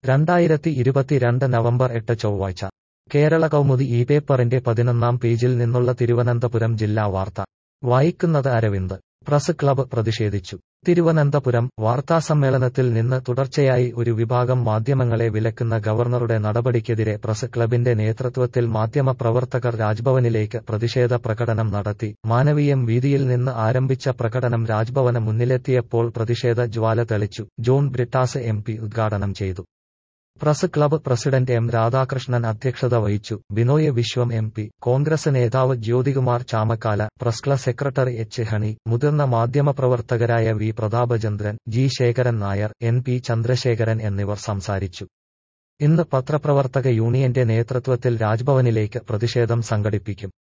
രണ്ടായിരത്തി ഇരുപത്തിരണ്ട് നവംബർ എട്ട് ചൊവ്വാഴ്ച കേരള കൗമുദി ഈ പേപ്പറിന്റെ പതിനൊന്നാം പേജിൽ നിന്നുള്ള തിരുവനന്തപുരം ജില്ലാ വാർത്ത വായിക്കുന്നത് അരവിന്ദ് പ്രസ് ക്ലബ് പ്രതിഷേധിച്ചു തിരുവനന്തപുരം വാർത്താസമ്മേളനത്തിൽ നിന്ന് തുടർച്ചയായി ഒരു വിഭാഗം മാധ്യമങ്ങളെ വിലക്കുന്ന ഗവർണറുടെ നടപടിക്കെതിരെ പ്രസ് ക്ലബിന്റെ നേതൃത്വത്തിൽ മാധ്യമപ്രവർത്തകർ രാജ്ഭവനിലേക്ക് പ്രതിഷേധ പ്രകടനം നടത്തി മാനവീയം വീതിയിൽ നിന്ന് ആരംഭിച്ച പ്രകടനം രാജ്ഭവന് മുന്നിലെത്തിയപ്പോൾ പ്രതിഷേധ ജ്വാല തെളിച്ചു ജോൺ ബ്രിട്ടാസ് എം ഉദ്ഘാടനം ചെയ്തു press club president M Radhakrishnan അധ്യക്ഷത വഹിച്ചു Binoy Viswam M P Congress നേതാവ് Jyothikumar Chamakkala press club secretary H Honey മുതിർന്ന മാധ്യമപ്രവർത്തകരായ V Prathapachandran G Sekharan Nair N P Chandrasekharan എന്നിവർ സംസാരിച്ചു ഇന്ന് പത്രപ്രവർത്തക യൂണിയന്റെ നേതൃത്വത്തിൽ രാജ്ഭവനിലേക്ക് പ്രതിഷേധം സംഘടിപ്പിക്കും